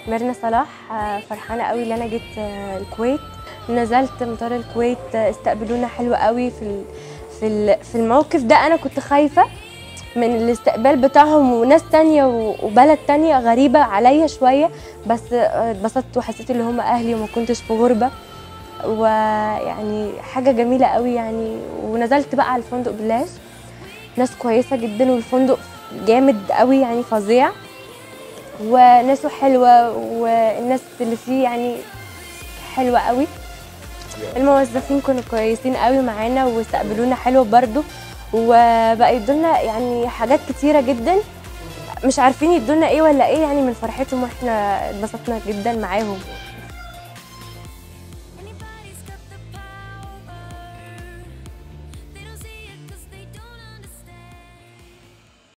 ميرنا صلاح آه، فرحانه قوي ان انا جيت آه، الكويت نزلت مطار الكويت آه، استقبلونا حلو قوي في ال- في ال- في الموقف ده انا كنت خايفه من الاستقبال بتاعهم وناس تانية و- وبلد تانية غريبة عليا شوية بس آه، اتبسطت وحسيت ان هم اهلي وما كنتش في غربة ويعني حاجة جميلة قوي يعني ونزلت بقى على الفندق بلاش ناس كويسة جدا والفندق جامد قوي يعني فظيع وناسه حلوة والناس اللي فيه يعني حلوة قوي الموظفين كانوا كويسين قوي معانا واستقبلونا حلو برضو وبقى يدولنا يعني حاجات كتيرة جدا مش عارفين يدولنا ايه ولا ايه يعني من فرحتهم واحنا اتبسطنا جدا معاهم